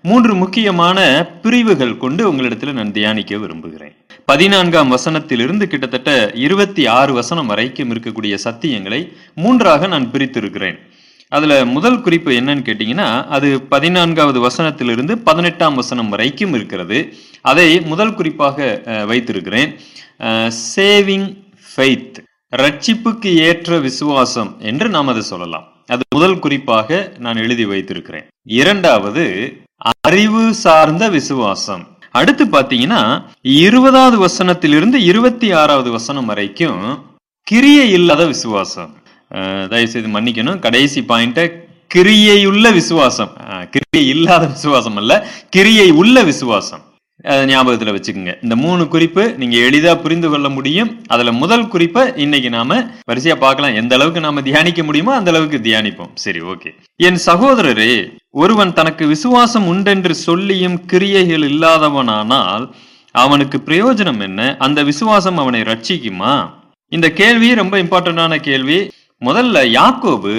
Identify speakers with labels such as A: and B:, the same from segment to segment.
A: மூன்று முக்கியமான பிரிவுகள் கொண்டு உங்களிடத்துல நான் தியானிக்க விரும்புகிறேன் பதினான்காம் வசனத்திலிருந்து கிட்டத்தட்ட இருபத்தி ஆறு வசனம் வரைக்கும் இருக்கக்கூடிய சத்தியங்களை மூன்றாக நான் பிரித்திருக்கிறேன் அதுல முதல் குறிப்பு என்னன்னு கேட்டீங்கன்னா அது பதினான்காவது வசனத்திலிருந்து பதினெட்டாம் வசனம் வரைக்கும் இருக்கிறது அதை முதல் குறிப்பாக அஹ், வைத்திருக்கிறேன் சேவிங் ஃபெய்த் ரட்சிப்புக்கு ஏற்ற விசுவாசம் என்று நாம் அதை சொல்லலாம் அது முதல் குறிப்பாக நான் எழுதி வைத்திருக்கிறேன் இரண்டாவது அறிவு சார்ந்த விசுவாசம் அடுத்து பாத்தீங்கன்னா இருபதாவது வசனத்திலிருந்து இருபத்தி ஆறாவது வசனம் வரைக்கும் கிரியை இல்லாத விசுவாசம் அஹ், தயவு செய்து மன்னிக்கணும் கடைசி பாயிண்ட கிரியையுள்ள விசுவாசம் அஹ், கிரியை இல்லாத விசுவாசம் அல்ல கிரியை உள்ள விசுவாசம் அதை ஞாபகத்துல வச்சுக்கோங்க இந்த மூணு குறிப்பு நீங்க எளிதா புரிந்து கொள்ள முடியும் அதுல முதல் குறிப்பை இன்னைக்கு நாம வரிசையா பார்க்கலாம் எந்த அளவுக்கு நாம தியானிக்க முடியுமோ அந்த அளவுக்கு தியானிப்போம் சரி ஓகே என் சகோதரரே ஒருவன் தனக்கு விசுவாசம் உண்டென்று சொல்லியும் கிரியைகள் இல்லாதவனானால் அவனுக்கு பிரயோஜனம் என்ன அந்த விசுவாசம் அவனை ரட்சிக்குமா இந்த கேள்வி ரொம்ப இம்பார்ட்டன்டான கேள்வி முதல்ல யாக்கோபு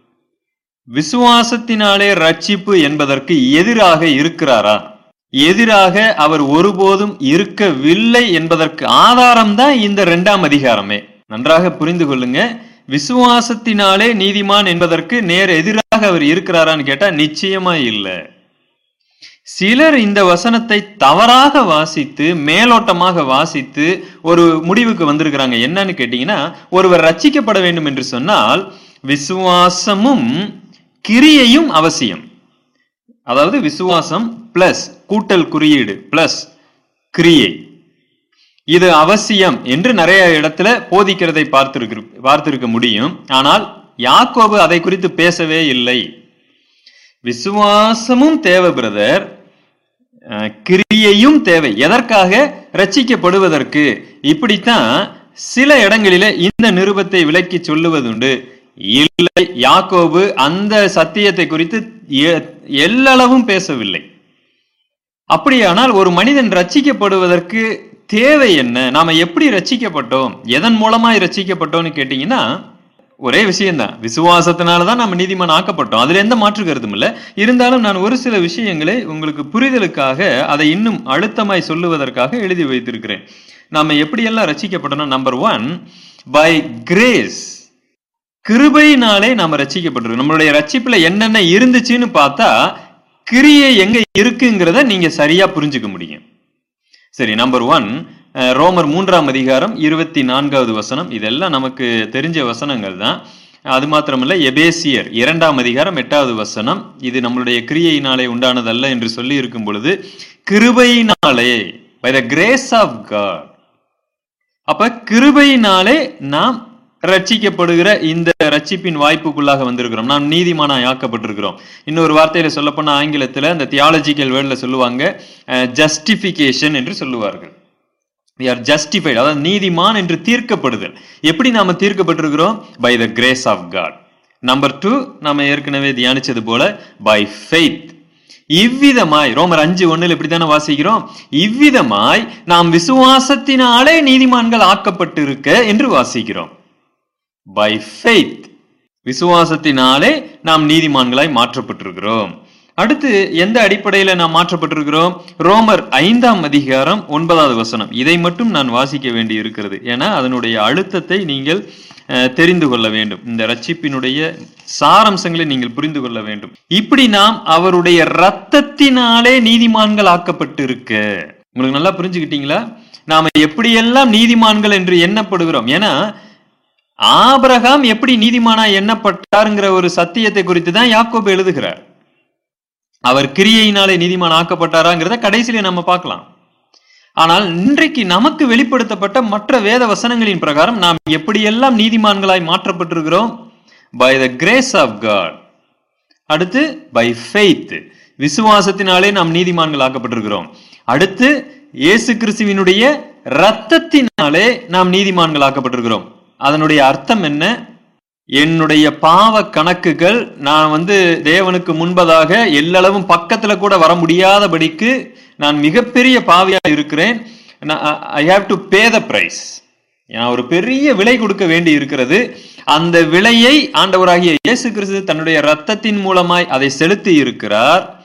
A: விசுவாசத்தினாலே ரட்சிப்பு என்பதற்கு எதிராக இருக்கிறாரா எதிராக அவர் ஒருபோதும் இருக்கவில்லை என்பதற்கு ஆதாரம் தான் இந்த இரண்டாம் அதிகாரமே நன்றாக புரிந்து கொள்ளுங்க விசுவாசத்தினாலே நீதிமான் என்பதற்கு நேர் எதிராக அவர் இருக்கிறாரான்னு கேட்டா நிச்சயமா இல்லை சிலர் இந்த வசனத்தை தவறாக வாசித்து மேலோட்டமாக வாசித்து ஒரு முடிவுக்கு வந்திருக்கிறாங்க என்னன்னு கேட்டீங்கன்னா ஒருவர் ரட்சிக்கப்பட வேண்டும் என்று சொன்னால் விசுவாசமும் கிரியையும் அவசியம் அதாவது விசுவாசம் பிளஸ் கூட்டல் குறியீடு பிளஸ் கிரியை இது அவசியம் என்று நிறைய இடத்துல போதிக்கிறதை பார்த்திருக்க பார்த்திருக்க முடியும் ஆனால் யாக்கோபு அதை குறித்து பேசவே இல்லை விசுவாசமும் தேவை பிரதர் அஹ், கிரியையும் தேவை எதற்காக ரட்சிக்கப்படுவதற்கு இப்படித்தான் சில இடங்களிலே இந்த நிருபத்தை விளக்கி சொல்லுவதுண்டு இல்லை யாக்கோபு அந்த சத்தியத்தை குறித்து எ- எல்லளவும் பேசவில்லை அப்படியானால் ஒரு மனிதன் ரட்சிக்கப்படுவதற்கு தேவை என்ன நாம எப்படி ரட்சிக்கப்பட்டோம் எதன் மூலமாய் ரட்சிக்கப்பட்டோம்னு கேட்டீங்கன்னா ஒரே விஷயம்தான் விசுவாசத்தினால தான் நம்ம நீதிமான் ஆக்கப்பட்டோம் அதுல எந்த மாற்று கருத்தும் இல்ல இருந்தாலும் நான் ஒரு சில விஷயங்களை உங்களுக்கு புரிதலுக்காக அதை இன்னும் அழுத்தமாய் சொல்லுவதற்காக எழுதி வைத்திருக்கிறேன் நாம எப்படியெல்லாம் ரட்சிக்கப்பட்டோம் நம்பர் ஒன் பை கிரேஸ் கிருபையினாலே நாம ரட்சிக்கப்பட்டிருக்கோம் நம்மளுடைய ரட்சிப்புல என்னென்ன இருந்துச்சுன்னு பார்த்தா கிரியை எங்க இருக்குங்கிறத நீங்க சரியா புரிஞ்சுக்க முடியும் சரி நம்பர் ஒன் ரோமர் மூன்றாம் அதிகாரம் இருபத்தி நான்காவது வசனம் இதெல்லாம் நமக்கு தெரிஞ்ச வசனங்கள் தான் அது மாத்திரமல்ல எபேசியர் இரண்டாம் அதிகாரம் எட்டாவது வசனம் இது நம்மளுடைய கிரியையினாலே உண்டானதல்ல என்று சொல்லி இருக்கும் பொழுது கிருபையினாலே by the grace of God அப்ப கிருபையினாலே நாம் ரட்சிக்கப்படுகிற இந்த ரட்சிப்பின் வாய்ப்புக்குள்ளாக வந்திருக்கிறோம் நாம் நீதிமானாய் ஆக்கப்பட்டிருக்கிறோம் இன்னொரு வார்த்தையில சொல்லப்போனா ஆங்கிலத்துல இந்த தியாலஜிக்கல் வேர்ட்ல சொல்லுவாங்க ஜஸ்டிபிகேஷன் என்று சொல்லுவார்கள் we are justified அதாவது நீதிமான் என்று தீர்க்கப்படுதல் எப்படி நாம தீர்க்கப்பட்டிருக்கிறோம் by the grace of God number two நாம ஏற்கனவே தியானிச்சது போல பை ஃபெய்த் இவ்விதமாய் ரோமர் அஞ்சு ஒண்ணுல இப்படித்தானே வாசிக்கிறோம் இவ்விதமாய் நாம் விசுவாசத்தினாலே நீதிமான்கள் ஆக்கப்பட்டிருக்க என்று வாசிக்கிறோம் பை ஃபெய்த் விசுவாசத்தினாலே நாம் நீதிமான்களாய் மாற்றப்பட்டிருக்கிறோம் அடுத்து எந்த அடிப்படையில நாம் மாற்றப்பட்டிருக்கிறோம் ரோமர் ஐந்தாம் அதிகாரம் ஒன்பதாவது வசனம் இதை மட்டும் நான் வாசிக்க வேண்டி இருக்கிறது ஏன்னா அதனுடைய அழுத்தத்தை நீங்கள் அஹ், தெரிந்து கொள்ள வேண்டும் இந்த ரட்சிப்பினுடைய சாரம்சங்களை நீங்கள் புரிந்து கொள்ள வேண்டும் இப்படி நாம் அவருடைய ரத்தத்தினாலே நீதிமான்கள் ஆக்கப்பட்டிருக்க உங்களுக்கு நல்லா புரிஞ்சுக்கிட்டீங்களா நாம எப்படியெல்லாம் நீதிமான்கள் என்று எண்ணப்படுகிறோம் ஏன்னா ஆபிரகாம் எப்படி நீதிமானா எண்ணப்பட்டாருங்கிற ஒரு சத்தியத்தை குறித்து தான் யாக்கோபு எழுதுகிறார் அவர் கிரியையினாலே நீதிமான் ஆக்கப்பட்டாராங்கிறத கடைசியில நம்ம பார்க்கலாம் ஆனால் இன்றைக்கு நமக்கு வெளிப்படுத்தப்பட்ட மற்ற வேத வசனங்களின் பிரகாரம் நாம் எப்படியெல்லாம் நீதிமான்களாய் மாற்றப்பட்டிருக்கிறோம் by the grace of God அடுத்து பை ஃபெய்த் விசுவாசத்தினாலே நாம் நீதிமான்கள் ஆக்கப்பட்டிருக்கிறோம் அடுத்து இயேசு கிறிஸ்துவினுடைய இரத்தத்தினாலே நாம் நீதிமான்கள் ஆக்கப்பட்டிருக்கிறோம் அதனுடைய அர்த்தம் என்ன என்னுடைய பாவ கணக்குகள் நான் வந்து தேவனுக்கு முன்பதாக எல்லளவும் பக்கத்துல கூட வர முடியாதபடிக்கு நான் மிகப்பெரிய பாவியா இருக்கிறேன் I have to pay the price நான் ஒரு பெரிய விலை கொடுக்க வேண்டி இருக்கிறது அந்த விலையை ஆண்டவராகிய இயேசு கிறிஸ்து தன்னுடைய ரத்தத்தின் மூலமாய் அதை செலுத்தி இருக்கிறார்